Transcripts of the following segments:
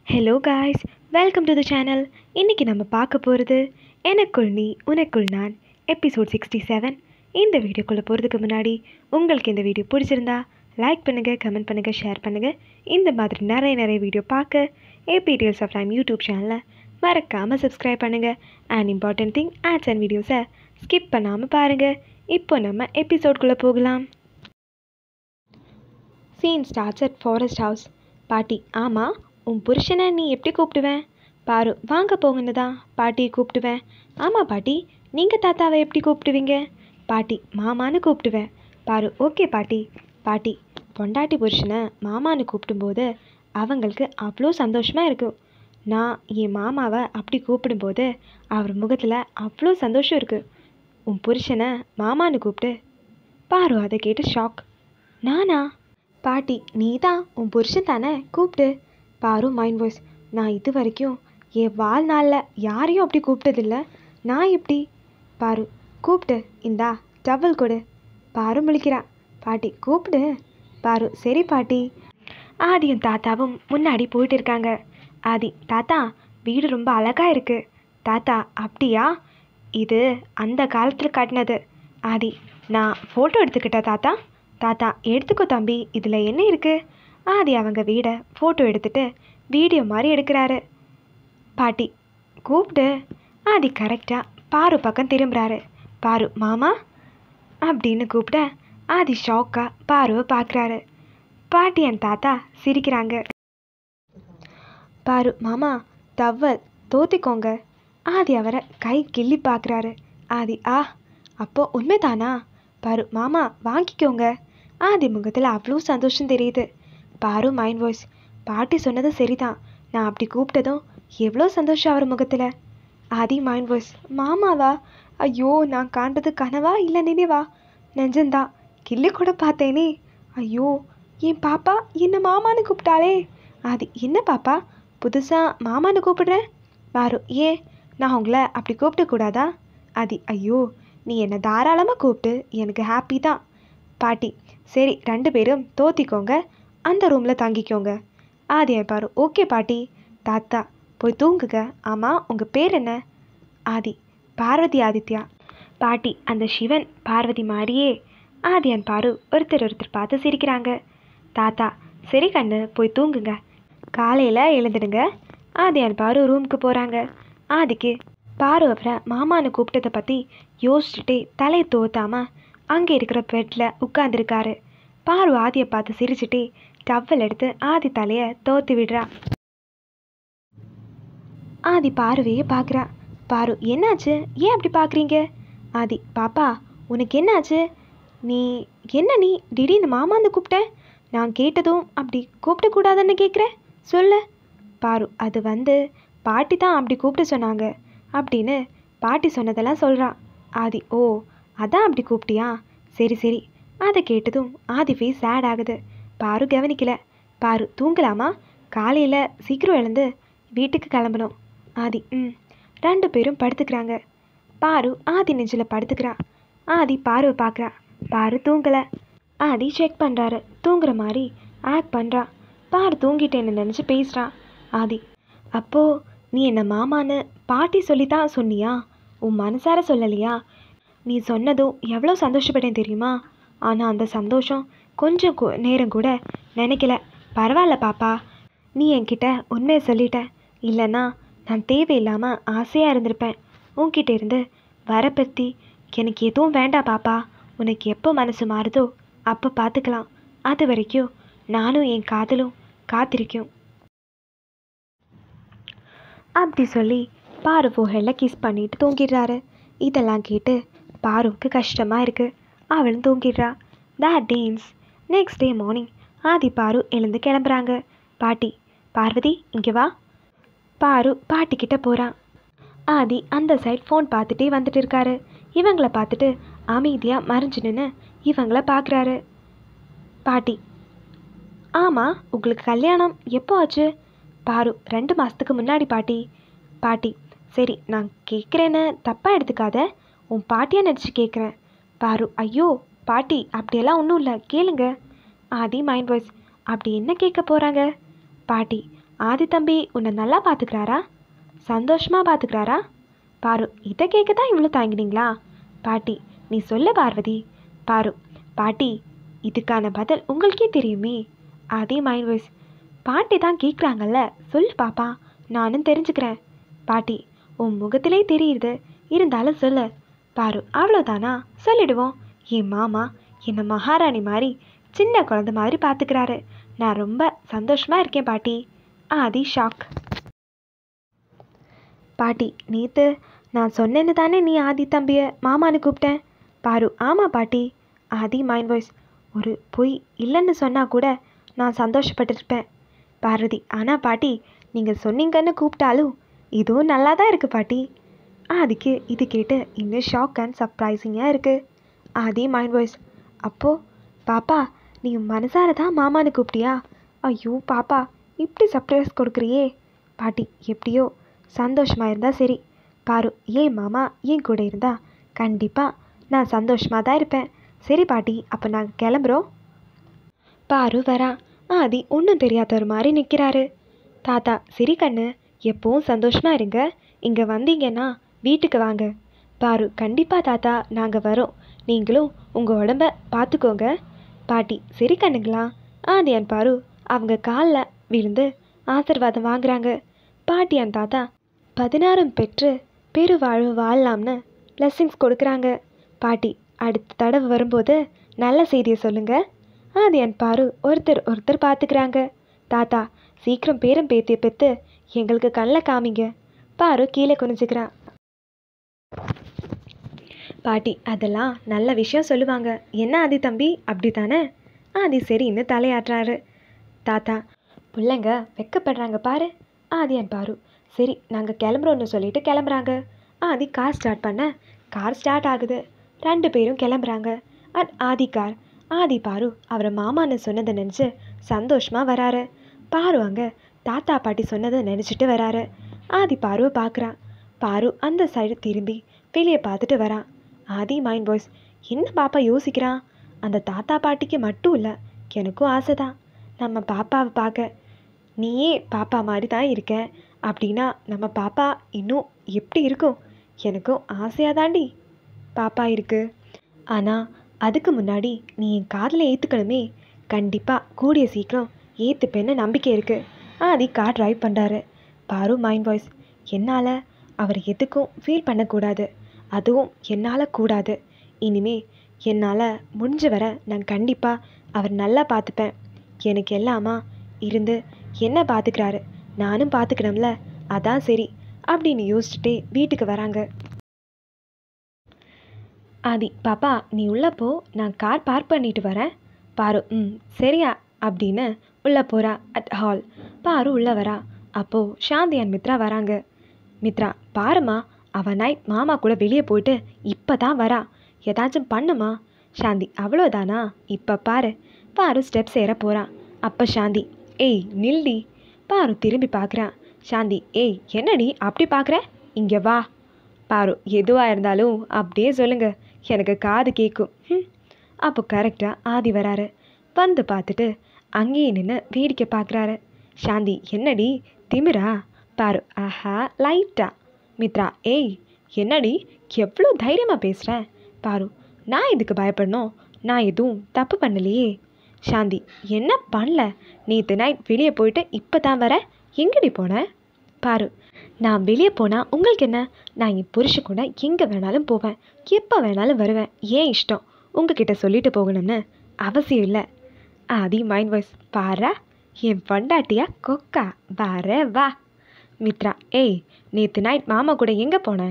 hello guys welcome to the channel இன்றைக்கி நம்ம பார்க்க போகிறது எனக்குள் நீ உனக்குள் நான் எபிசோட் சிக்ஸ்டி செவன் இந்த வீடியோக்குள்ளே போகிறதுக்கு முன்னாடி உங்களுக்கு இந்த வீடியோ பிடிச்சிருந்தா லைக் பண்ணுங்கள் கமெண்ட் பண்ணுங்கள் ஷேர் பண்ணுங்கள் இந்த மாதிரி நிறைய நிறைய வீடியோ பார்க்க AB deals of time YouTube சேனலை மறக்காமல் சப்ஸ்கிரைப் பண்ணுங்கள் and important thing ads and வீடியோஸை ஸ்கிப் பண்ணாமல் பாருங்கள் இப்போ நம்ம எபிசோட்குள்ளே போகலாம் scene starts at forest house பாட்டி ஆமாம் உன் புருஷனை நீ எப்படி கூப்பிடுவேன் பாரு வாங்க போங்கன்னு தான் பாட்டியை கூப்பிடுவேன் ஆமாம் பாட்டி நீங்கள் தாத்தாவை எப்படி கூப்பிடுவீங்க பாட்டி மாமான்னு கூப்பிடுவேன் பாரு ஓகே பாட்டி பாட்டி பொண்டாட்டி புருஷனை மாமான்னு கூப்பிடும்போது அவங்களுக்கு அவ்வளோ சந்தோஷமாக இருக்கும் நான் என் மாமாவை அப்படி கூப்பிடும்போது அவர் முகத்தில் அவ்வளோ சந்தோஷம் இருக்குது உன் புருஷனை மாமான்னு கூப்பிட்டு பாரு அதை கேட்டு ஷாக் நானா பாட்டி நீ தான் உன் புருஷன் தானே கூப்பிடு பாரு மைண்ட் வாய்ஸ் நான் இது வரைக்கும் என் வாழ்நாளில் யாரையும் அப்படி கூப்பிட்டதில்ல நான் எப்படி பாரு கூப்பிடு இந்தா டவல் கொடு பாரு முழிக்கிறா பாட்டி கூப்பிடு பாரு சரி பாட்டி ஆதியும் தாத்தாவும் முன்னாடி போயிட்டு இருக்காங்க ஆதி தாத்தா வீடு ரொம்ப அழகாக இருக்குது தாத்தா அப்படியா இது அந்த காலத்தில் காட்டினது ஆதி நான் ஃபோட்டோ எடுத்துக்கிட்டா தாத்தா தாத்தா எடுத்துக்கோ தம்பி இதில் என்ன இருக்குது ஆதி அவங்க வீடை ஃபோட்டோ எடுத்துட்டு வீடியோ மாதிரி எடுக்கிறாரு பாட்டி கூப்பிடு ஆதி கரெக்டாக பாரு பக்கம் திரும்புகிறாரு பாரு மாமா அப்படின்னு கூப்பிட ஆதி ஷாக்காக பாருவை பார்க்குறாரு பாட்டி என் தாத்தா சிரிக்கிறாங்க பாரு மாமா தவ்வல் தோத்திக்கோங்க ஆதி அவரை கை கிள்ளி பார்க்குறாரு ஆதி ஆ அப்போ உண்மைதானா பாரு மாமா வாங்கிக்கோங்க ஆதி முகத்தில் அவ்வளோ சந்தோஷம் தெரியுது பாரு மைண்ட் வாய்ஸ் பாட்டி சொன்னது சரிதான் நான் அப்படி கூப்பிட்டதும் எவ்வளோ சந்தோஷம் அவர் முகத்தில் ஆதி மைண்ட் வாய்ஸ் மாமாவா ஐயோ நான் காண்றது கனவா இல்லை நினைவா நெஞ்சந்தான் கிள்ளி கூட பார்த்தேனே ஐயோ என் பாப்பா என்ன மாமான்னு கூப்பிட்டாளே ஆதி என்ன பாப்பா புதுசாக மாமான்னு கூப்பிடுறேன் பாரு ஏன் நான் உங்களை அப்படி கூப்பிடக்கூடாதா ஆதி ஐயோ நீ என்னை தாராளமாக கூப்பிட்டு எனக்கு ஹாப்பி தான் பாட்டி சரி ரெண்டு பேரும் தோத்திக்கோங்க அந்த ரூமில் தங்கிக்கோங்க ஆதியா பாரு ஓகே பாட்டி தாத்தா போய் தூங்குங்க ஆமாம் உங்கள் பேர் என்ன ஆதி பார்வதி ஆதித்யா பாட்டி அந்த சிவன் பார்வதி மாதிரியே ஆதியான் பாரு ஒருத்தர் ஒருத்தர் பார்த்து சிரிக்கிறாங்க தாத்தா சரி கண்ணு போய் தூங்குங்க காலையில் எழுந்துடுங்க ஆதியான் பாரு ரூமுக்கு போகிறாங்க ஆதிக்கு பாரு அவரை மாமான்னு கூப்பிட்டதை பற்றி யோசிச்சுட்டே தலையை தோத்தாம அங்கே இருக்கிற பெட்டில் உட்காந்துருக்காரு பாரு ஆதியை பார்த்து சிரிச்சுட்டே டவல் எடுத்து ஆதி தலையை தோத்து விடுறா ஆதி பார்வையே பார்க்குறா பாரு என்னாச்சு ஏன் அப்படி பார்க்குறீங்க ஆதி பாப்பா உனக்கு என்னாச்சு நீ என்ன நீ திடீர்னு மாமாந்து கூப்பிட்ட நான் கேட்டதும் அப்படி கூப்பிடக்கூடாதுன்னு கேட்குறேன் சொல்லு பாரு அது வந்து பாட்டி தான் அப்படி கூப்பிட்டு சொன்னாங்க அப்படின்னு பாட்டி சொன்னதெல்லாம் சொல்கிறான் ஆதி ஓ அதான் அப்படி கூப்பிட்டியா சரி சரி அதை கேட்டதும் ஆதி ஃபேஸ் சேட் ஆகுது பாரு கவனிக்கல பாரு தூங்கலாமா காலையில் சீக்கிரம் எழுந்து வீட்டுக்கு கிளம்பணும் ஆதி ம் ரெண்டு பேரும் படுத்துக்கிறாங்க பாரு ஆதி நெஞ்சில் படுத்துக்கிறா ஆதி பாருவை பார்க்குறா பாரு தூங்கலை ஆதி செக் பண்ணுறாரு தூங்குற மாதிரி ஆக்ட் பண்ணுறா பாரு தூங்கிட்டேன்னு நினச்சி பேசுகிறான் ஆதி அப்போது நீ என்ன மாமான்னு பாட்டி சொல்லி தான் சொன்னியா உன் மனசார சொல்லலையா நீ சொன்னதும் எவ்வளோ சந்தோஷப்பட்டேன் தெரியுமா ஆனால் அந்த சந்தோஷம் கொஞ்சம் கூ நேரம் கூட நினைக்கல பரவாயில்ல பாப்பா நீ என்கிட்ட உண்மையை சொல்லிட்ட இல்லைன்னா நான் தேவையில்லாமல் ஆசையாக இருந்திருப்பேன் உன்கிட்ட இருந்து வர பற்றி எனக்கு எதுவும் வேண்டாம் பாப்பா உனக்கு எப்போ மனசு மாறுதோ அப்போ பார்த்துக்கலாம் அது வரைக்கும் நானும் என் காதலும் காத்திருக்கும் அப்படி சொல்லி பாரு புகழில் கிஸ் பண்ணிட்டு தூங்கிடுறாரு இதெல்லாம் கேட்டு பாருவுக்கு கஷ்டமாக இருக்குது அவளும் தூங்கிடுறா that dance next day morning Aadhi Paaru எழுந்து கிளம்புறாங்க பாட்டி பார்வதி இங்கே வா பாரு பாட்டிக்கிட்ட போகிறான் ஆதி அந்த சைட் ஃபோன் பார்த்துட்டே வந்துட்டு இருக்காரு இவங்கள பார்த்துட்டு அமைதியாக மறைஞ்சு நின்று இவங்கள பார்க்குறாரு பாட்டி ஆமாம் உங்களுக்கு கல்யாணம் எப்போ ஆச்சு பாரு ரெண்டு மாதத்துக்கு முன்னாடி பாட்டி பாட்டி சரி நான் கேட்குறேன்னு தப்பாக எடுத்துக்காத உன் பாட்டியாக நினச்சி கேட்குறேன் பாரு ஐயோ பாட்டி அப்படியெல்லாம் ஒன்றும் இல்லை கேளுங்க ஆதி மைண்ட் வாய்ஸ் அப்படி என்ன கேட்க போகிறாங்க பாட்டி ஆதி தம்பி உன்னை நல்லா பார்த்துக்கிறாரா சந்தோஷமாக பார்த்துக்கிறாரா பாரு இதை கேட்க தான் இவ்வளோ தாங்கினீங்களா பாட்டி நீ சொல்ல பார்வதி பாரு பாட்டி இதுக்கான பதில் உங்களுக்கே தெரியுமே அதே மைண்ட் வாய்ஸ் பாட்டி தான் கேட்குறாங்கல்ல சொல்லு பாப்பா நானும் தெரிஞ்சுக்கிறேன் பாட்டி உன் முகத்திலே தெரியுது இருந்தாலும் சொல்லு பாரு அவ்வளோதானா சொல்லிடுவோம் என் மாமா என்னை மகாராணி மாதிரி சின்ன குழந்தை மாதிரி பார்த்துக்கிறாரு நான் ரொம்ப சந்தோஷமாக இருக்கேன் பாட்டி ஆதி ஷாக் பாட்டி நேத்து நான் சொன்னேன்னு தானே நீ ஆதி தம்பியை மாமான்னு கூப்பிட்டேன் பாரு ஆமாம் பாட்டி ஆதி மைண்ட் வாய்ஸ் ஒரு பொய் இல்லைன்னு சொன்னால் கூட நான் சந்தோஷப்பட்டிருப்பேன் பார்வதி ஆனால் பாட்டி நீங்கள் சொன்னீங்கன்னு கூப்பிட்டாலும் இதுவும் நல்லா தான் இருக்குது பாட்டி ஆதிக்கு இது கேட்டு இன்னும் ஷாக் அண்ட் சர்ப்ரைசிங்காக இருக்குது ஆதி மைண்ட் வாய்ஸ் அப்போது பாப்பா நீ மனசார தான் மாமான்னு கூப்பிட்டியா ஐயோ பாப்பா இப்படி சர்ப்ரைஸ் கொடுக்குறியே பாட்டி எப்படியோ சந்தோஷமாக இருந்தால் சரி பாரு ஏன் மாமா என் கூட இருந்தா கண்டிப்பாக நான் சந்தோஷமாக தான் இருப்பேன் சரி பாட்டி அப்போ நாங்கள் கிளம்புறோம் பாரு வரா ஆதி ஒன்றும் தெரியாத ஒரு மாதிரி நிற்கிறாரு தாத்தா சரி கண்ணு எப்பவும் சந்தோஷமாக இருங்க இங்கே வந்தீங்கன்னா வீட்டுக்கு வாங்க பாரு கண்டிப்பாக தாத்தா நாங்கள் வரோம் நீங்களும் உங்கள் உடம்ப பார்த்துக்கோங்க பாட்டி சரி கண்ணுங்களா ஆதியான் பாரு அவங்க காலில் விழுந்து ஆசீர்வாதம் வாங்குறாங்க பாட்டியான் தாத்தா பதினாறும் பெற்று பெருவாழ்வு வாழலாம்னு பிளஸ்ஸிங்ஸ் கொடுக்குறாங்க பாட்டி அடுத்த தடவை வரும்போது நல்ல செய்தியை சொல்லுங்க ஆதியான் பாரு ஒருத்தர் ஒருத்தர் பார்த்துக்கிறாங்க தாத்தா சீக்கிரம் பேரும் பேத்தியை பெற்று எங்களுக்கு கண்ணில் காமிங்க பாரு கீழே குனிஞ்சுக்கிறான் பாட்டி அதெல்லாம் நல்ல விஷயம் சொல்லுவாங்க என்ன ஆதி தம்பி அப்படி தானே ஆதி சரின்னு தலையாட்டுறாரு தாத்தா பிள்ளைங்க வெக்கப்படுறாங்க பாரு ஆதியான் பாரு சரி நாங்கள் கிளம்புறோன்னு சொல்லிட்டு கிளம்புறாங்க ஆதி கார் ஸ்டார்ட் பண்ண கார் ஸ்டார்ட் ஆகுது ரெண்டு பேரும் கிளம்புறாங்க அட் ஆதி கார் ஆதி பாரு அவரை மாமான்னு சொன்னதை நினச்சி சந்தோஷமாக வராரு பாரு அங்கே தாத்தா பாட்டி சொன்னதை நினச்சிட்டு வராரு ஆதி பாருவை பார்க்குறான் பாரு அந்த சைடு திரும்பி வெளியே பார்த்துட்டு வரான் ஆதி மைண்ட் வாய்ஸ் என்ன பாப்பா யோசிக்கிறான் அந்த தாத்தா பாட்டிக்கு மட்டும் இல்லை எனக்கும் ஆசை தான் நம்ம பாப்பாவை பார்க்க நீயே பாப்பா மாதிரி தான் இருக்க அப்படின்னா நம்ம பாப்பா இன்னும் எப்படி இருக்கும் எனக்கும் ஆசையாக தாண்டி பாப்பா இருக்கு ஆனால் அதுக்கு முன்னாடி நீ என் காதில் ஏற்றுக்கணுமே கண்டிப்பாக கூடிய சீக்கிரம் ஏற்றுப்பேன்னு நம்பிக்கை இருக்குது ஆதி கார் டிரைவ் பண்ணுறாரு பாரு மைண்ட் வாய்ஸ் என்னால் அவர் எதுக்கும் ஃபீல் பண்ணக்கூடாது அதுவும் என்னால் கூடாது இனிமே என்னால் முடிஞ்ச வர நான் கண்டிப்பாக அவர் நல்லா பார்த்துப்பேன் எனக்கு எல்லாமா இருந்து என்ன பார்த்துக்கிறாரு நானும் பார்த்துக்கணும்ல அதான் சரி அப்படின்னு யோசிச்சுட்டே வீட்டுக்கு வராங்க ஆதி பாப்பா நீ உள்ளே போ நான் கார் பார்க் பண்ணிட்டு வரேன் பாரு ம் சரியா அப்படின்னு உள்ளே போகிறா அட் ஹால் பாரு உள்ளே வரா அப்போது சாந்தி அண்ட் மித்ரா வராங்க மித்ரா பாருமா அவன் நைட் மாமா கூட வெளியே போயிட்டு இப்போ தான் வரா ஏதாச்சும் பண்ணுமா சாந்தி அவ்வளோதானா இப்போ பாரு பாரு ஸ்டெப்ஸ் ஏற போகிறான் அப்போ சாந்தி ஏய் நில்டி பாரு திரும்பி பார்க்குறான் சாந்தி ஏய் என்னடி அப்படி பார்க்குற இங்கே வா பாரு எதுவாக இருந்தாலும் அப்படியே சொல்லுங்க எனக்கு காது கேட்கும் ம் அப்போ கரெக்டாக ஆதி வராரு வந்து பார்த்துட்டு அங்கேயே நின்று வேடிக்கை பார்க்குறாரு சாந்தி என்னடி திமிரா பாரு ஆஹா லைட்டா மித்ரா ஏய் என்னடி எவ்வளோ தைரியமாக பேசுகிறேன் பாரு நான் இதுக்கு பயப்படணும் நான் எதுவும் தப்பு பண்ணலையே சாந்தி என்ன பண்ணல நேற்று நைட் வெளியே போயிட்டு இப்போ தான் வர எங்கடி போனேன் பாரு நான் வெளியே போனால் உங்களுக்கு என்ன நான் என் புருஷன் கூட எங்கே வேணாலும் போவேன் எப்போ வேணாலும் வருவேன் ஏன் இஷ்டம் உங்ககிட்ட சொல்லிட்டு போகணும்னு அவசியம் இல்லை ஆதி மைண்ட் வாய்ஸ் பாரா என் பொண்டாட்டியா கொக்கா வர வா மித்ரா ஏய் நேற்று நைட் மாமா கூட எங்கே போனேன்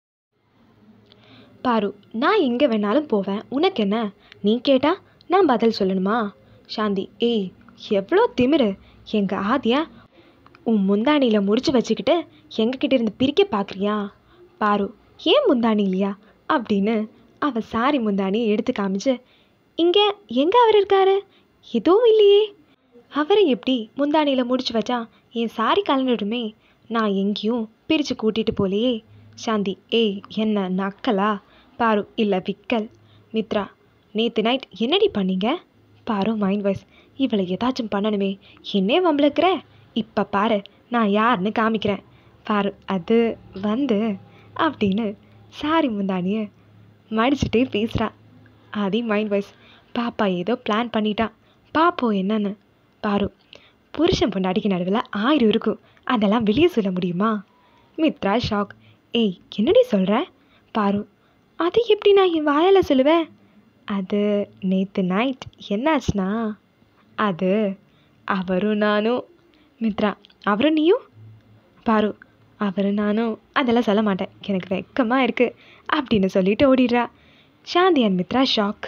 பாரு நான் எங்கே வேணாலும் போவேன் உனக்கு என்ன நீ கேட்டா நான் பதில் சொல்லணுமா சாந்தி ஏய் எவ்வளோ திமிரு எங்கள் ஆதியா உன் முந்தானியில் முடிச்சு வச்சுக்கிட்டு எங்ககிட்ட இருந்து பிரிக்க பார்க்குறியா பாரு ஏன் முந்தானி இல்லையா அப்படின்னு அவ சாரி முந்தானியை எடுத்து காமிச்சு இங்கே எங்கே அவர் இருக்காரு எதுவும் இல்லையே அவரை எப்படி முந்தானியில் முடிச்சு வச்சா என் சாரி கலந்துடுமே நான் எங்கேயும் பிரித்து கூட்டிட்டு போலையே சாந்தி ஏய் என்ன நக்கலா பாரு இல்லை விக்கல் மித்ரா நேற்று நைட் என்னடி பண்ணீங்க பாரு மைண்ட் வாய்ஸ் இவளை ஏதாச்சும் பண்ணணுமே என்னே வம்பளுக்குற இப்போ பாரு நான் யாருன்னு காமிக்கிறேன் பாரு அது வந்து அப்படின்னு சாரி முந்தானிய மடிச்சுட்டே பேசுகிறா ஆதி மைண்ட் வாய்ஸ் பாப்பா ஏதோ பிளான் பண்ணிட்டான் பாப்போம் என்னன்னு பாரு புருஷன் பொண்டாட்டிக்கு நடுவில் ஆயிரம் இருக்கும் அதெல்லாம் வெளியே சொல்ல முடியுமா மித்ரா ஷாக் ஏய் என்னடி சொல்கிற பாரு அது எப்படி நான் என் வாயால் சொல்லுவேன் அது நேற்று நைட் என்னாச்சுன்னா அது அவரும் நானும் மித்ரா அவரும் நீயும் பாரு அவரும் நானும் அதெல்லாம் சொல்ல மாட்டேன் எனக்கு வெக்கமாக இருக்குது அப்படின்னு சொல்லிட்டு ஓடிடுறா Shanthi and Mithra shock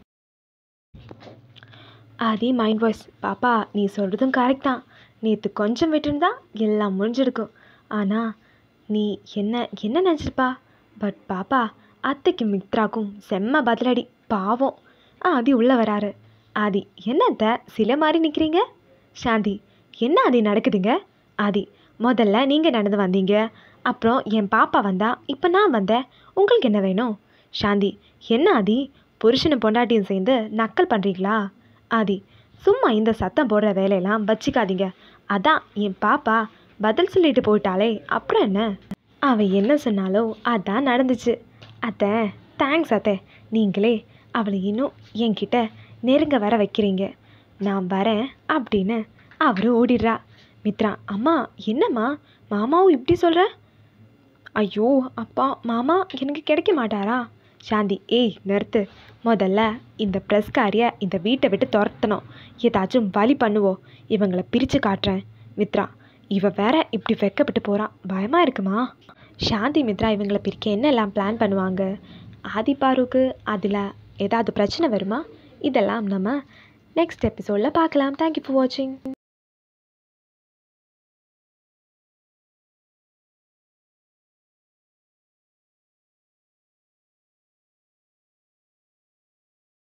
Aadhi mind voice பாப்பா நீ சொல்கிறதும் கரெக்ட் தான் நேற்று கொஞ்சம் விட்டுருந்தா எல்லாம் முடிஞ்சிருக்கும் ஆனால் நீ என்ன என்ன நினச்சிருப்பா பட் பாப்பா அத்தைக்கு மித்ராக்கும் செம்ம பதிலடி பாவம் ஆதி உள்ளே வராரு ஆதி என்னத்த சில மாதிரி நிற்கிறீங்க சாந்தி என்ன ஆதி நடக்குதுங்க ஆதி முதல்ல நீங்கள் நடந்து வந்தீங்க அப்புறம் என் பாப்பா வந்தா இப்போ நான் வந்தேன் உங்களுக்கு என்ன வேணும் சாந்தி என்ன ஆதி புருஷனும் பொண்டாட்டியும் சேர்ந்து நக்கல் பண்ணுறீங்களா ஆதி சும்மா இந்த சத்தம் போடுற வேலையெல்லாம் வச்சுக்காதீங்க அதான் என் பாப்பா பதில் சொல்லிட்டு போயிட்டாளே அப்புறம் என்ன அவ என்ன சொன்னாலோ அதான் நடந்துச்சு அத்தை தேங்க்ஸ் அத்தை நீங்களே அவளை இன்னும் என்கிட்ட நெருங்க வர வைக்கிறீங்க நான் வரேன் அப்படின்னு அவரும் ஓடிடுறா மித்ரா அம்மா என்னம்மா மாமாவும் இப்படி சொல்கிற ஐயோ அப்பா மாமா எனக்கு கிடைக்க மாட்டாரா சாந்தி ஏய் நிறுத்து முதல்ல இந்த ப்ரெஸ்காரியை இந்த வீட்டை விட்டு துரத்தணும் ஏதாச்சும் வழி பண்ணுவோம் இவங்களை பிரித்து காட்டுறேன் மித்ரா இவ வேற இப்படி வெக்கப்பட்டு போகிறான் பயமாக இருக்குமா சாந்தி மித்ரா இவங்களை பிரிக்க என்னெல்லாம் பிளான் பண்ணுவாங்க ஆதிபாருக்கு அதில் ஏதாவது பிரச்சனை வருமா இதெல்லாம் நம்ம நெக்ஸ்ட் எபிசோடில் பார்க்கலாம் தேங்க்யூ ஃபார் வாட்சிங்